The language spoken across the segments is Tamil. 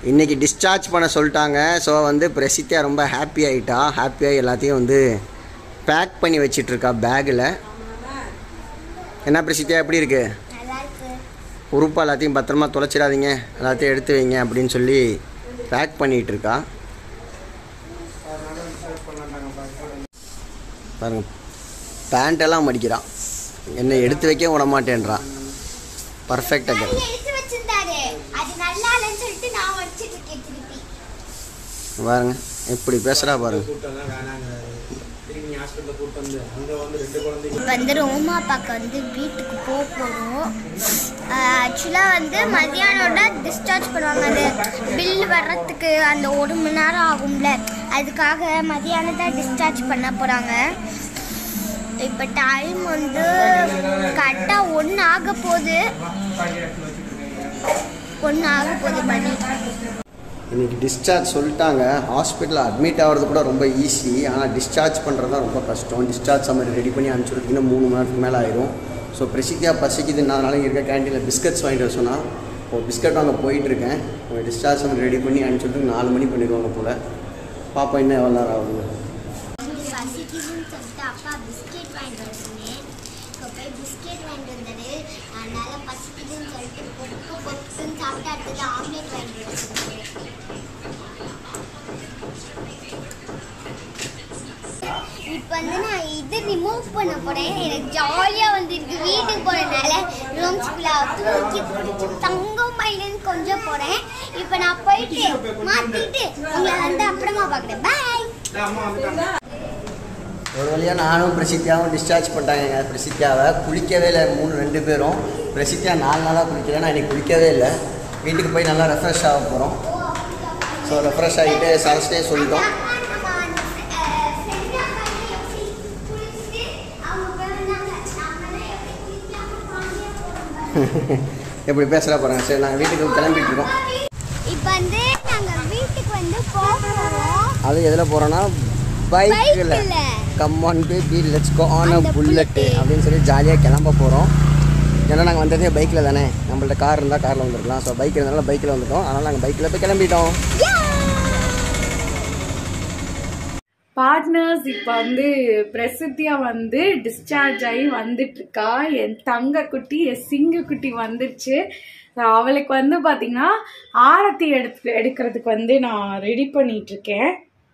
இன்றைக்கி டிஸ்சார்ஜ் பண்ண சொல்லிட்டாங்க ஸோ வந்து பிரசித்தியா ரொம்ப ஹாப்பி ஆகிட்டா ஹாப்பியாக எல்லாத்தையும் வந்து பேக் பண்ணி வச்சிட்ருக்கா பேக்கில் என்ன பிரசித்தியா எப்படி இருக்கு நல்லா இருக்கு உறுப்பு எல்லாத்தையும் பத்திரமா தொலைச்சிடாதீங்க எல்லாத்தையும் எடுத்து வைங்க அப்படின்னு சொல்லி பேக் பண்ணிகிட்டு இருக்கா பாருங்க பேண்ட் எல்லாம் மடிக்கிறான் என்னை எடுத்து வைக்க விட மாட்டேன்றான் பர்ஃபெக்டாக அது எடுத்து வச்சிருந்தாரு அது நல்லா இல்லைன்னு சொல்லிட்டு நான் வச்சிட்டு இருக்கேன் திருப்பி பாருங்க எப்படி பேசுகிறா பாருங்க கூட்டம்லாம் வேணாங்கிறாரு திரும்பி நீ ஹாஸ்பிட்டலில் கூட்டு வந்து அங்கே வந்து ரெண்டு குழந்தைங்க வந்து ரோமா அப்பாக்கு வந்து வீட்டுக்கு போக போகிறோம் ஆக்சுவலாக வந்து மதியானோட டிஸ்சார்ஜ் பண்ணுவாங்க அந்த பில் வர்றதுக்கு அந்த ஒரு மணி நேரம் ஆகும்ல அதுக்காக மதியானம் தான் டிஸ்சார்ஜ் பண்ண போகிறாங்க இப்போ டைம் வந்து கரெக்டாக ஒன்று ஆக போகுது ஒன்று ஆக போகுது மணி இன்னைக்கு டிஸ்சார்ஜ் சொல்லிட்டாங்க ஹாஸ்பிட்டலில் அட்மிட் ஆகிறது கூட ரொம்ப ஈஸி ஆனால் டிஸ்சார்ஜ் பண்ணுறது தான் ரொம்ப கஷ்டம் டிஸ்சார்ஜ் சம்மர் ரெடி பண்ணி அனுப்பிச்சுறதுக்கு இன்னும் மூணு மணி நேரத்துக்கு மேலே ஆயிரும் ஸோ பிரசித்தியா பசிக்குதுனால இங்கே இருக்க கேண்டீனில் பிஸ்கட்ஸ் வாங்கிட்டு வர சொன்னால் இப்போ பிஸ்கட் வாங்க போயிட்டுருக்கேன் டிஸ்சார்ஜ் சம்மர் ரெடி பண்ணி அனுப்பிச்சுட்டு நாலு மணி பண்ணிடுவாங்க போல் பாப்பா இன்னும் எவ்வளோ நேரம் ஆகுது பசிக்குதுன்னு சொல்லிட்டு அப்பா பிஸ்கெட் வாங்கிட்டு வர சொன்னேன் இப்போ போய் பிஸ்கெட் வாங்கிட்டு வந்தாரு அதனால பசிக்குதுன்னு சொல்லிட்டு பொக்கு பொக்குன்னு சாப்பிட்டு அடுத்தது ஆம்லேட் வாங்கிட்டு வர சொன்னாரு இப்போ வந்து நான் இது ரிமூவ் பண்ண போறேன் எனக்கு ஜாலியாக வந்து இருக்கு வீட்டுக்கு போறதுனால ரூம்ஸ் ஃபுல்லாக தூக்கி பிடிச்சி தங்கம் மயிலுன்னு கொஞ்சம் போறேன் இப்போ நான் போயிட்டு மாத்திட்டு உங்களை வந்து அப்புறமா பார்க்குறேன் பாய் ஒரு வழியாக நானும் பிரசித்தியாவும் டிஸ்சார்ஜ் பண்ணிட்டாங்க பிரசித்தியாவை குளிக்கவே இல்லை மூணு ரெண்டு பேரும் பிரசித்தியா நாலு நாளாக குளிக்கல நான் இன்னைக்கு குளிக்கவே இல்லை வீட்டுக்கு போய் நல்லா ரெஃப்ரெஷ் ஆக போகிறோம் ஸோ ரெஃப்ரெஷ் ஆகிட்டு சரஸ்டே சொல்லிட்டோம் எப்படி பேசுகிறா பாருங்க சரி நாங்கள் வீட்டுக்கு கிளம்பிட்டு இருக்கோம் இப்போ வந்து நாங்க வீட்டுக்கு வந்து போக போறோம் அது எதில் போகிறோன்னா பைக்கில் பைக்கில். Come on baby let's go on a அந்த புல்லட்டு bullet. அப்படின்னு சொல்லி ஜாலியாக கிளம்ப போகிறோம் ஏன்னா நாங்கள் வந்ததே பைக்கில் தானே நம்மள்ட்ட கார் இருந்தால் காரில் வந்துருக்கலாம் ஸோ பைக் இருந்தனால பைக்கில் வந்துட்டோம் அதனால் நாங்கள் பைக்கில் போய் கிளம்பிட்டோம் பார்ட்னர்ஸ் இப்போ வந்து பிரசித்தியா வந்து டிஸ்சார்ஜ் ஆகி வந்துட்டு இருக்கா என் தங்க குட்டி என் சிங்க குட்டி வந்துருச்சு So, அவளுக்கு வந்து பாத்தீங்கன்னா ஆரத்தி எடுத்து எடுக்கிறதுக்கு வந்து நான் ரெடி பண்ணிட்டு இருக்கேன்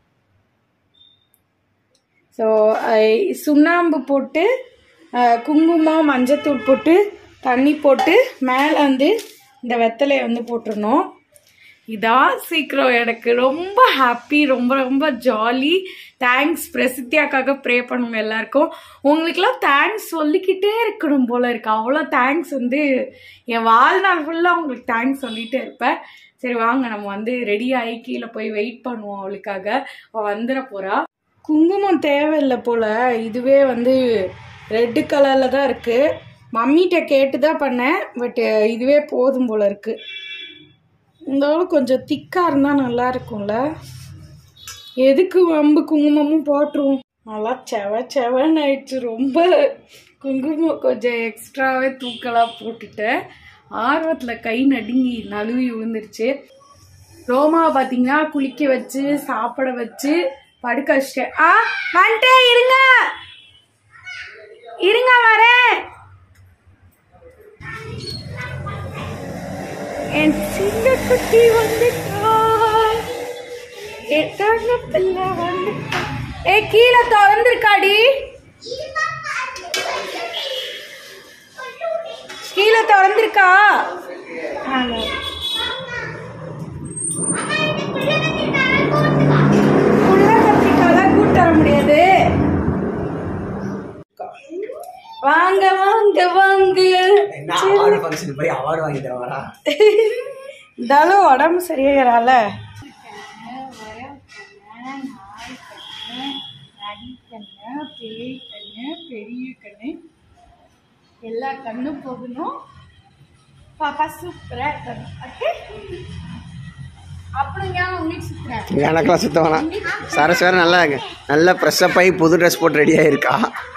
ஸோ சுண்ணாம்பு போட்டு அஹ், குங்குமம் மஞ்சத்தூள் போட்டு தண்ணி போட்டு மேலே வந்து இந்த வெத்தலையை வந்து போட்டுருணும் இதான் சீக்கிரம் எனக்கு ரொம்ப ஹாப்பி ரொம்ப ரொம்ப ஜாலி தேங்க்ஸ் பிரசித்தியாக்காக ப்ரே பண்ணுங்க எல்லாருக்கும் உங்களுக்குலாம் தேங்க்ஸ் சொல்லிக்கிட்டே இருக்கணும் போல இருக்கு அவ்வளோ தேங்க்ஸ் வந்து என் வாழ்நாள் ஃபுல்லாக உங்களுக்கு தேங்க்ஸ் சொல்லிட்டே இருப்பேன் சரி வாங்க நம்ம வந்து ரெடி ஆகி கீழே போய் வெயிட் பண்ணுவோம் அவளுக்காக அவள் வந்துட போறா குங்குமம் தேவையில்லை போல இதுவே வந்து ரெட்டு கலரில் தான் இருக்கு மம்மிகிட்ட கேட்டு தான் பண்ணேன் பட் இதுவே போதும் போல இருக்கு இருந்தாலும் கொஞ்சம் திக்காக இருந்தால் நல்லா இருக்கும்ல எதுக்கு வம்பு குங்குமமும் போட்டுருவோம் நல்லா செவ செவன்னு ஆயிடுச்சு ரொம்ப குங்குமம் கொஞ்சம் எக்ஸ்ட்ராவே தூக்கலாக போட்டுட்டேன் ஆர்வத்தில் கை நடுங்கி நழுவி விழுந்துருச்சு ரோமாவை பார்த்தீங்கன்னா குளிக்க வச்சு சாப்பிட வச்சு படுக்க வச்சிட்டேன் ஆ வந்துட்டேன் இருங்க இருங்க வரேன் என் சின்ன குட்டி வந்துட்டா என் தங்க பிள்ளை வந்துட்டா ஏ கீழே திறந்துருக்காடி கீழே திறந்துருக்கா ஆமா உள்ள கத்திரிக்காலாம் கூட்டு வர முடியாது வாங்க வாங்க வாங்க அவார்டு ஃபங்க்ஷன் போய் அவார்டு வாங்கி தரவாரா இருந்தாலும் உடம்பு சரியாகிறால பெரிய கண்ணு எல்லா கண்ணும் போகணும் பாப்பா சூப்பரா இருக்கணும் ஓகே அப்புறம் ஏன் உங்களுக்கு சுத்துறேன் எனக்கெல்லாம் சுத்த வேணாம் சரஸ் வேறு நல்லா நல்லா ஃப்ரெஷ்ஷப் ஆகி புது ட்ரெஸ் போட்டு ரெடியாக இருக்கா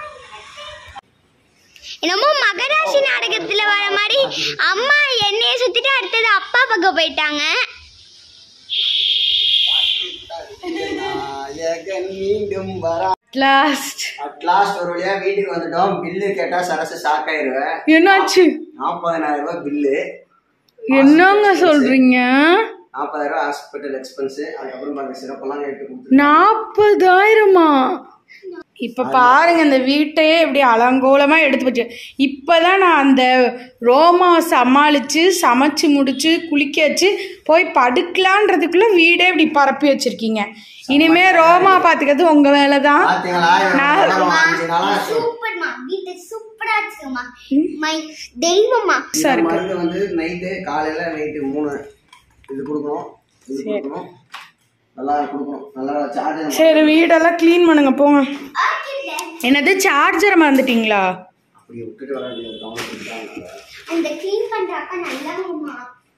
என்னமோ மகராசி நாடகத்துல வர மாதிரி அம்மா என்னைய சுத்திட்டு அடுத்தது அப்பா பக்கம் போயிட்டாங்க ரட்சகன் மீண்டும் வரா லாஸ்ட் அட்லாஸ்ட் ஒரு வழியா வீட்டுக்கு வந்துட்டோம் பில்லு கேட்டா சரசு ஷாக் ஆயிருவேன் என்னாச்சு நாற்பதனாயிரம் ரூபாய் பில்லு என்னங்க சொல்றீங்க நாற்பதாயிரம் ரூபாய் ஹாஸ்பிட்டல் எக்ஸ்பென்ஸ் அதுக்கப்புறம் பாருங்க சிறப்பெல்லாம் எடுத்து கொடுத்து நாற்பதாயிரமா இப்ப பாருங்க இந்த வீட்டையே இப்படி அலங்கோலமா எடுத்து வச்சு இப்பதான் நான் அந்த ரோமாவை சமாளிச்சு சமைச்சு முடிச்சு குளிக்க வச்சு போய் படுக்கலான்றதுக்குள்ள வீடே இப்படி பரப்பி வச்சிருக்கீங்க இனிமே ரோமா பாத்துக்கிறது உங்க வேலைதான் பாத்தீங்களா இவன் அஞ்சு நாளா சூப்பர்மா வீட்டு சூப்பரா வச்சுக்கோமா மை தெய்வமா இந்த மருந்து வந்து நைட்டு காலையில நைட்டு மூணு இது கொடுக்கணும் இது கொடுக்கணும் நல்லா கொடுக்கணும் நல்லா சார்ஜர் சரி வீடெல்லாம் க்ளீன் பண்ணுங்க போங்க என்னது சார்ஜர் மறந்துட்டீங்களா அப்படி விட்டுட்டு வர வேண்டியது கவனிச்சுட்டு அந்த க்ளீன் பண்ற அக்கா நல்லவங்கம்மா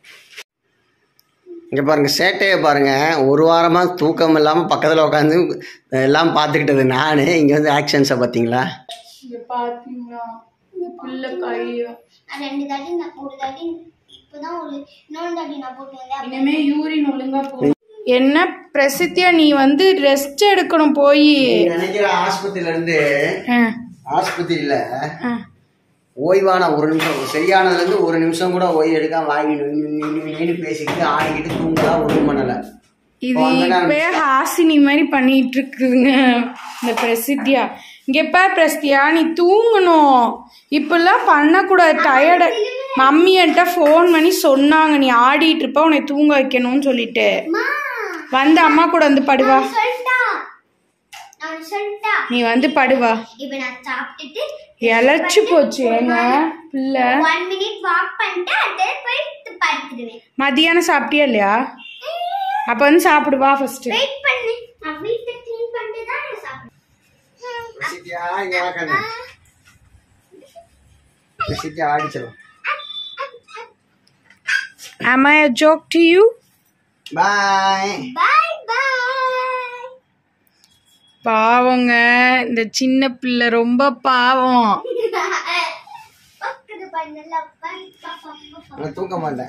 இங்க பாருங்க சேட்டையை பாருங்க ஒரு வாரமா தூக்கம் இல்லாம பக்கத்துல உட்காந்து எல்லாம் பார்த்துக்கிட்டது நானு இங்க வந்து ஆக்ஷன்ஸை பார்த்தீங்களா பாத்தீங்களா பிள்ளை கையா நான் ரெண்டு தாட்டி நான் ஒரு தாட்டி இப்போதான் ஒரு இன்னொரு தாட்டி நான் போட்டு வந்தேன் இனிமே யூரின் ஒழுங்கா போ என்ன பிரசித்தியா நீ வந்து ரெஸ்ட் எடுக்கணும் போய் நினைக்கிற ஆஸ்பத்திரியில இருந்து ஆஸ்பத்திரியில ஓய்வான ஒரு நிமிஷம் சரியானதுல இருந்து ஒரு நிமிஷம் கூட ஓய்வு எடுக்காம வாங்கி நீனு பேசிக்கிட்டு ஆடிக்கிட்டு தூங்கலா ஒன்றும் பண்ணல இது இப்பயே ஹாசினி மாதிரி பண்ணிட்டு இருக்குதுங்க இந்த பிரசித்தியா இங்க பார் பிரசித்தியா நீ தூங்கணும் இப்பெல்லாம் பண்ணக்கூடாது டயர்டு மம்மி என்கிட்ட ஃபோன் பண்ணி சொன்னாங்க நீ ஆடிட்டு இருப்ப உன்னை தூங்க வைக்கணும்னு சொல்லிட்டு அம்மா வந்து அம்மா கூட வந்து படுவா சொல்லிட்டா நான் சொல்லிட்டா நீ வந்து படுவா இப்போ நான் சாப்பிட்டுட்டு இழைச்சு போச்சு ஏங்க பிள்ளை ஒன் மினிட் வாக் பண்ணிட்டு அதே போயிட்டு படுத்துடுவேன் மதியானம் சாப்பிட்டியா இல்லையா அப்ப வந்து சாப்பிடுவா ஃபர்ஸ்ட் வெயிட் பண்ணு நான் வீட்டை க்ளீன் பண்ணிட்டு தான் நான் சாப்பிடுவேன் பிரசித்தியா இங்க வாக்காங்க பிரசித்தியா ஆடிச்சிடும் Am I a joke to you? பாய் பாய் பாய் பாவங்க இந்த சின்ன பிள்ளை ரொம்ப பாவம் பக்கத்து பண்ணல பாய் பாப்பா நான் தூக்க மாட்டேன்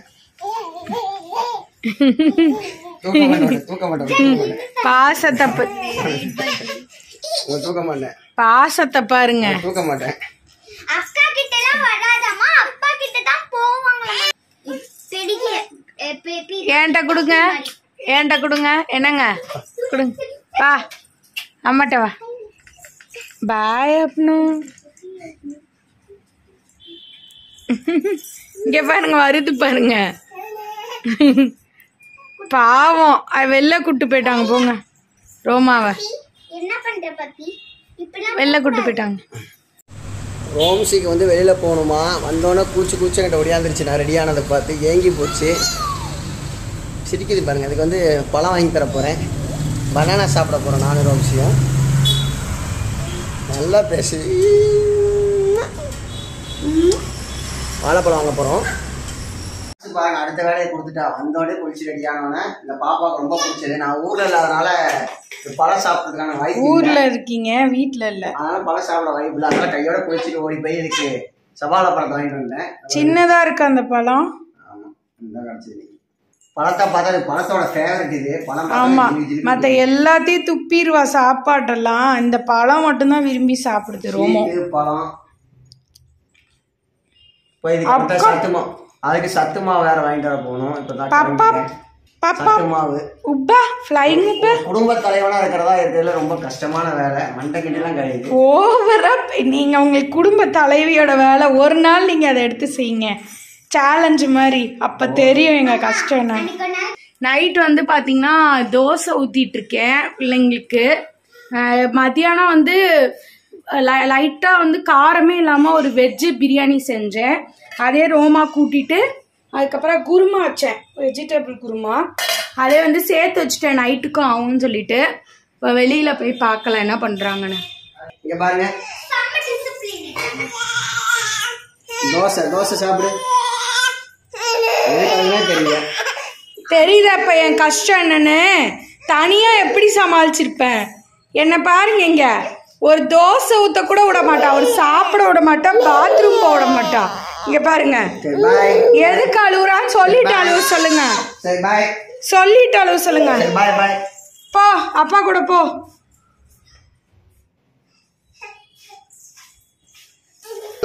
தூக்க மாட்டேன் தூக்க மாட்டேன் தூக்க மாட்டேன் பாசத்தை ப- நான் தூக்க மாட்டேன் பாசத்தை பாருங்க நான் தூக்க மாட்டேன் அக்கா கிட்ட எல்லாம் வராதம்மா அப்பா கிட்ட தான் போவாங்களாம் பெரிய அஹ், பெ- பெரிய ஏன்ட்ட கொடுங்க ஏன்ட்ட கொடுங்க என்னங்க கொடுங்க வா அம்மாட்ட வா பாய் அப்னு இங்க பாருங்க வருது பாருங்க பாவம் அது வெளில கூட்டு போயிட்டாங்க போங்க ரோமாவை என்ன பண்ற பத்தி இப்பெல்லாம் வெளில கூட்டு போயிட்டாங்க ரோம்சிக்கு வந்து வெளியில் போகணுமா வந்தோடனே கூச்சு கூச்சு என்கிட்ட ஒடியாந்துருச்சு நான் ரெடியானதை பார்த்து ஏங்கி போச்சு சிரிக்குது பாருங்க அதுக்கு வந்து பழம் வாங்கி தர போகிறேன் பனானா சாப்பிட போகிறோம் நானும் ரோம்சியும் நல்லா பேசு வாழைப்பழம் வாங்க போகிறோம் பாருங்க அடுத்த வேலையை கொடுத்துட்டா வந்தோடனே குளிச்சு ரெடியானோடனே இந்த பாப்பாவுக்கு ரொம்ப பிடிச்சது நான் ஊரில் இல்லாதனால இந்த பழம் சாப்பிட்றதுக்கான வாய்ப்பு இல்லை. ஊர்ல இருக்கீங்க வீட்ல இல்ல அதனால பழம் சாப்பிட வாய்ப்பு இல்லை அதனால கையோட குளிச்சுட்டு ஓடி போய் இதுக்கு சவாலை பழத்தை வாங்கிட்டு வந்தேன் சின்னதா இருக்கு அந்த பழம் ஆமாம் இந்த கிடச்சிது பழத்தை பார்த்தா இது பழத்தோட ஃபேவரட் இது பழம் பார்த்தா ஆமா ஜிலி ஜிலி மத்த எல்லாத்தையும் துப்பிடுவா சாப்பாட்டெல்லாம் இந்த பழம் மட்டும்தான் விரும்பி சாப்பிடுது ரோமோ ஸ்வீட்டு, பழம் இப்போ இதுக்கு கொடுத்தா சத்துமா அதுக்கு சத்துமா வேற வாங்கிட்டு வர போகணும் இப்போ தான் பாப்பா கிளம்பிட்டேன். பாப்பா சத்து மாவு உப்பா ஃப்ளைங் உப்பா குடும்ப தலைவனா இருக்கிறதா இருக்கிறதுல ரொம்ப கஷ்டமான வேலை மண்டை கிட்டலாம் கிடையாது ஓவரா நீங்க உங்களுக்கு குடும்ப தலைவியோட வேலை ஒரு நாள் நீங்க அதை எடுத்து செய்யுங்க சேலஞ்சு மாதிரி அப்ப தெரியும் எங்க கஷ்டம் என்ன நைட் வந்து பார்த்தீங்கன்னா தோசை ஊற்றிட்டு இருக்கேன் பிள்ளைங்களுக்கு அஹ் மத்தியானம் வந்து லைட்டாக வந்து காரமே இல்லாமல் ஒரு வெஜ்ஜு பிரியாணி செஞ்சேன் அதே ரோமா கூட்டிட்டு அதுக்கப்புறம் குருமா வச்சேன் வெஜிடபிள் குருமா அதே வந்து சேர்த்து வச்சுட்டேன் நைட்டுக்கும் ஆகும்னு சொல்லிட்டு இப்போ வெளியில் போய் பார்க்கலாம் என்ன பண்ணுறாங்கன்னு இங்க பாருங்க செம்ம டிசிப்ளின் தோசை தோசை சாப்பிடு எனக்கு அதுவே தெரியல தெரியுதா இப்ப என் கஷ்டம் என்னன்னு தனியா எப்படி சமாளிச்சிருப்பேன் என்ன பாருங்க இங்க ஒரு தோசை ஊத்த கூட விட மாட்டா ஒரு சாப்பிட விட மாட்டா பாத்ரூம் போக விட மாட்டா இங்க பாருங்க சரி பாய் எதுக்கு அழுகுறான்னு சொல்லிட்டு அழுவ சொல்லுங்க சரி பாய் சொல்லிட்டு அழுவ சொல்லுங்க சரி பாய் பாய் போ அப்பா கூட போ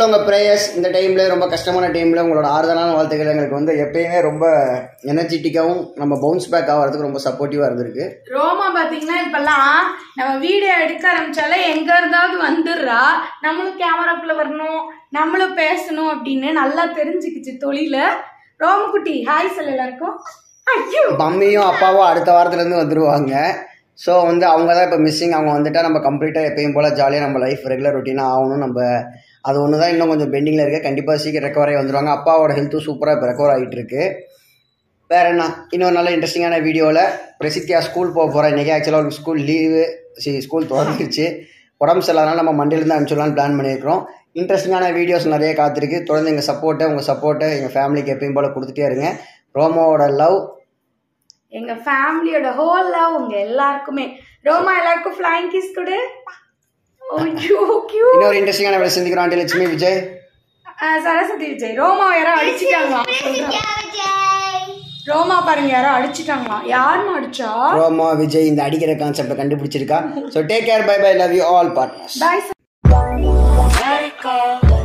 உங்கள் ப்ரேயர்ஸ் இந்த டைமில் ரொம்ப கஷ்டமான டைமில் உங்களோட ஆறுதலான வாழ்த்துக்கள் எங்களுக்கு வந்து எப்பயுமே ரொம்ப எனர்ஜெட்டிக்காகவும் நம்ம பவுன்ஸ் பேக் ஆகிறதுக்கு ரொம்ப சப்போர்ட்டிவாக இருந்திருக்கு ரோமா பாத்தீங்கன்னா இப்பெல்லாம் நம்ம வீடியோ எடுக்க ஆரம்பிச்சாலே எங்க இருந்தாவது வந்துடுறா நம்மளும் கேமராக்குள்ள வரணும் நம்மளும் பேசணும் அப்படின்னு நல்லா தெரிஞ்சுக்கிச்சு தொழில ரோமக்குட்டி ஹாய் சொல்ல எல்லாருக்கும் ஐயோ மம்மியும் அப்பாவும் அடுத்த வாரத்துலேருந்து வந்துடுவாங்க ஸோ வந்து அவங்க தான் இப்போ மிஸ்ஸிங் அவங்க வந்துட்டால் நம்ம கம்ப்ளீட்டாக எப்பயும் போல் ஜாலியாக நம்ம லைஃப் ரெகுலர் ரொட்டீனாக ஆகணும் நம்ம அது ஒன்று தான் இன்னும் கொஞ்சம் பெண்டிங்கில் இருக்குது கண்டிப்பாக சீக்கிரம் ரெக்கவர் ஆகி வந்துடுவாங்க அப்பாவோட ஹெல்த்தும் சூப்பராக இப்போ ரெக்கவர் ஆகிட்டு இருக்கு வேற என்ன இன்னொரு நல்ல இன்ட்ரெஸ்டிங்கான வீடியோவில் பிரசித்தியா ஸ்கூல் போக போகிறேன் இன்றைக்கி ஆக்சுவலாக ஒரு ஸ்கூல் லீவு சி ஸ்கூல் திறந்துருச்சு உடம்பு சரியில்லாதனால நம்ம மண்டியிலேருந்து அனுப்பிச்சிடலான்னு பிளான் பண்ணியிருக்கிறோம் இன்ட்ரெஸ்டிங்கான வீடியோஸ் நிறைய காத்திருக்கு தொடர்ந்து எங்கள் சப்போர்ட்டை உங்கள் சப்போர்ட்டை எங்கள் ஃபேமிலிக்கு எப்பயும் போல் கொடுத்துட்டே இருங்க ரோமோவோட லவ் எங்க ஃபேமிலியோட ஹோல் லவ் உங்க எல்லாருக்குமே ரோமா எல்லாருக்கும் ஃப்ளைங் கிஸ் கொடு ஐயோ கியூ இன்னொரு இன்ட்ரெஸ்டிங்கான வேலை சிந்திக்கிறோம் ஆண்டி லட்சுமி விஜய் சரஸ்வதி விஜய் ரோமா யாரோ அடிச்சிட்டாங்களாம் சொல்றேன். ரோமா பாருங்க யாரோ அடிச்சிட்டாங்களாம் யாருன்னு அடிச்சா ரோமா விஜய் இந்த அடிக்கிற கான்செப்டை கண்டுபிடிச்சிருக்கா so take care bye bye love you all partners bye